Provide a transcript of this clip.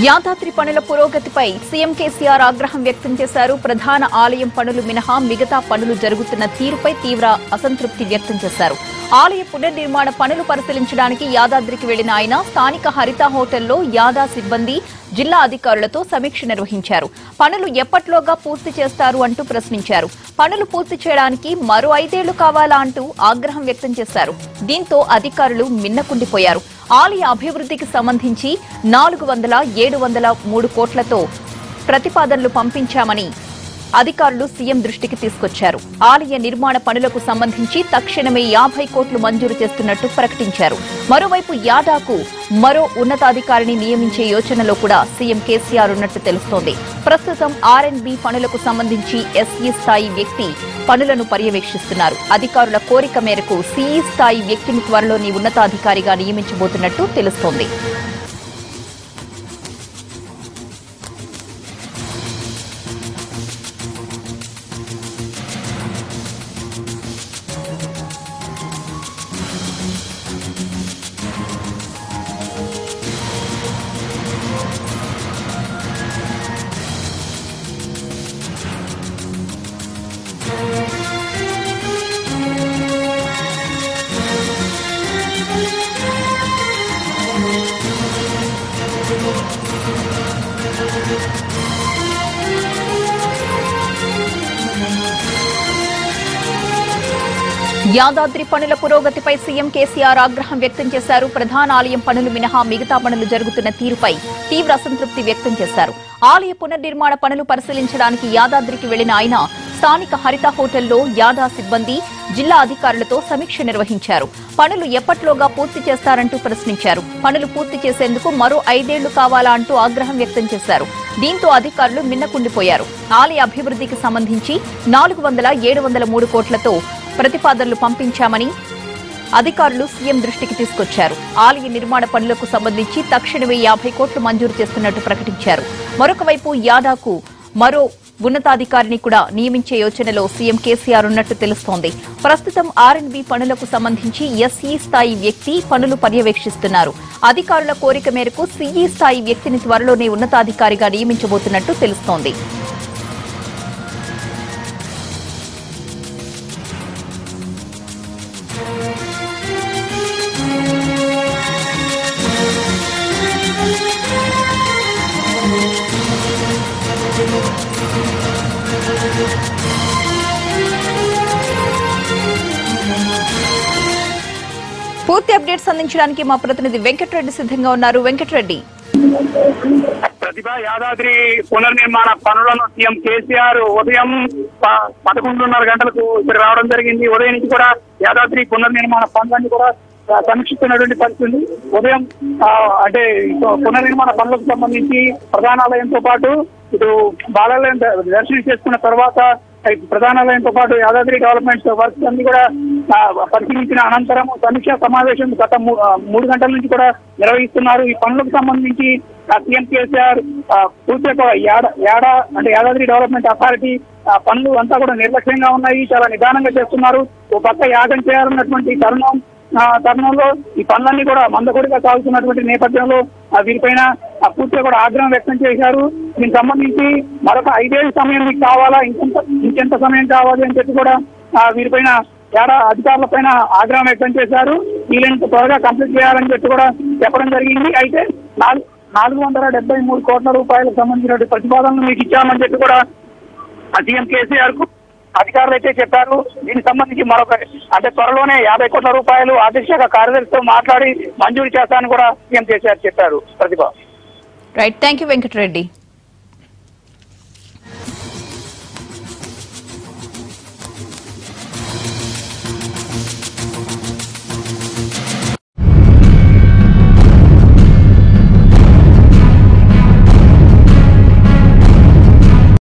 యాదాద్రి పనుల పురోగతిపై సీఎం కేసీఆర్ ఆగ్రహం వ్యక్తం చేశారు ప్రధాన ఆలయం పనులు మినహా మిగతా పనులు జరుగుతున్న తీరుపై తీవ్ర అసంతృప్తి వ్యక్తం చేశారు ఆలయ పునర్నిర్మాణ పనులు పరిశీలించడానికి యాదాద్రికి వెళ్లిన ఆయన స్థానిక హరిత హోటల్లో యాదా సిబ్బంది జిల్లా అధికారులతో సమీక్ష నిర్వహించారు పనులు ఎప్పట్లోగా పూర్తి చేస్తారు అంటూ ప్రశ్నించారు పనులు పూర్తి చేయడానికి మరో ఐదేళ్లు కావాలా అంటూ ఆగ్రహం వ్యక్తం చేశారు దీంతో అధికారులు మిన్నకుండిపోయారు ఆలయ అభివృద్ధికి సంబంధించి నాలుగు వందల ఏడు వందల మూడు కోట్లతో ప్రతిపాదనలు పంపించామని అధికారులు సీఎం దృష్టికి తీసుకొచ్చారు ఆలయ నిర్మాణ పనులకు సంబంధించి తక్షణమే యాభై కోట్లు మంజూరు చేస్తున్నట్టు ప్రకటించారు మరోవైపు యాదాకు మరో ఉన్నతాధికారిని నియమించే యోచనలో కూడా సీఎం కేసీఆర్ ఉన్నట్టు తెలుస్తోంది ప్రస్తుతం ఆర్ఎండ్బి పనులకు సంబంధించి ఎస్ఈ స్థాయి వ్యక్తి పనులను పర్యవేక్షిస్తున్నారు అధికారుల కోరిక మేరకు సీఈ స్థాయి వ్యక్తిని త్వరలోని ఉన్నతాధికారిగా నియమించబోతున్నట్టు తెలుస్తోంది యాదాద్రి పనుల పురోగతిపై సీఎం కేసీఆర్ ఆగ్రహం వ్యక్తం చేశారు ప్రధాన ఆలయం పనులు మినహా మిగతా పనులు జరుగుతున్న తీరుపై తీవ్ర అసంతృప్తి వ్యక్తం చేశారు ఆలయ పునర్నిర్మాణ పనులు పరిశీలించడానికి యాదాద్రికి వెళ్లిన ఆయన స్థానిక హరిత హోటల్లో యాదా సిబ్బంది జిల్లా అధికారులతో సమీక్ష నిర్వహించారు పనులు ఎప్పట్లోగా పూర్తి చేస్తారంటూ ప్రశ్నించారు పనులు పూర్తి చేసేందుకు మరో ఐదేళ్లు కావాలా అంటూ ఆగ్రహం వ్యక్తం చేశారు దీంతో అధికారులు మిన్నకుండిపోయారు ఆలయ అభివృద్ధికి సంబంధించి నాలుగు వందల ఏడు వందల మూడు కోట్లతో ప్రతిపాదనలు పంపించామని అధికారులు సీఎం దృష్టికి తీసుకొచ్చారు ఆలయ నిర్మాణ పనులకు సంబంధించి తక్షణమే యాభై కోట్లు మంజూరు చేస్తున్నట్టు ప్రకటించారు మరొక వైపు యాదాకు మరో ఉన్నతాధికారిని కూడా నియమించే యోచనలో సీఎం కేసీఆర్ ఉన్నట్టు తెలుస్తోంది ప్రస్తుతం ఆర్ఎండ్బి పనులకు సంబంధించి ఎస్ఈ స్థాయి వ్యక్తి పనులు పర్యవేక్షిస్తున్నారు అధికారుల కోరిక మేరకు సీఈ స్థాయి వ్యక్తిని త్వరలోనే ఉన్నతాధికారిగా నియమించబోతున్నట్టు తెలుస్తోంది పూర్తి అప్డేట్స్ అందించడానికి మా ప్రతినిధి వెంకటరెడ్డి సిద్ధంగా ఉన్నారు వెంకటరెడ్డి ప్రతిభ యాదాద్రి పునర్నిర్మాణ పనులను సీఎం కేసీఆర్ ఉదయం ప- పదకొండున్నర గంటలకు ఇక్కడ రావడం జరిగింది ఉదయం నుంచి కూడా యాదాద్రి పునర్నిర్మాణ పనులన్నీ కూడా ఆ, సమీక్షిస్తున్నటువంటి పరిస్థితి ఉంది. ఉదయం ఆ, అంటే ఇటు పునర్నిర్మాణ పనులకు సంబంధించి ప్రధానాలయంతో పాటు ఇటు బాలాలయం ద- దర్శనం చేసుకున్న తర్వాత ఇటు ప్రధానాలయంతో పాటు యాదాద్రి డెవలప్మెంట్ వర్క్స్ అన్ని కూడా ఆ, పరిశీలించిన అనంతరం సమీక్షా సమావేశం గత మూ- ఆ, మూడు గంటల నుంచి కూడా నిర్వహిస్తున్నారు ఈ పనులకు సంబంధించి ఆ, సీఎం కేసీఆర్ ఆ, పూర్తిగా ఏడ ఏడా అంటే యాదాద్రి డెవలప్మెంట్ అథారిటీ ఆ, పనులు అంతా కూడా నిర్లక్ష్యంగా ఉన్నాయి చాలా నిదానంగా చేస్తున్నారు ఓ పక్క యాగం చేయాలన్నటువంటి తరుణం ఆ, తరుణంలో ఈ పనులన్నీ కూడా మందకొడిగా సాగుతున్నటువంటి నేపథ్యంలో ఆ, వీరిపైన ఆ, పూర్తిగా కూడా ఆగ్రహం వ్యక్తం చేశారు దీనికి సంబంధించి మరొక ఐదేళ్ల సమయం మీకు కావాలా ఇంకెంత ఇంకెంత సమయం కావాలి అని చెప్పి కూడా ఆ, వీరిపైన ఏడా అధికారుల పైన ఆగ్రహం వ్యక్తం చేశారు వీళ్ళని త్వరగా కంప్లీట్ చేయాలని చెప్పి కూడా చెప్పడం జరిగింది అయితే నాలుగు నాలుగు వందల డెబ్బై మూడు కోట్ల రూపాయలకు సంబంధించిన ప్రతిపాదనలు మీకు ఇచ్చామని చెప్పి కూడా ఆ సీఎం కేసీఆర్ కు అధికారులు అయితే చెప్పారు దీనికి సంబంధించి మరొక అంటే త్వరలోనే యాభై కోట్ల రూపాయలు ఆర్థిక శాఖ కార్యదర్శితో మాట్లాడి మంజూరు చేస్తానని కూడా సీఎం కేసీఆర్ చెప్పారు ప్రతిభ రైట్ థ్యాంక్ యూ వెంకటరెడ్డి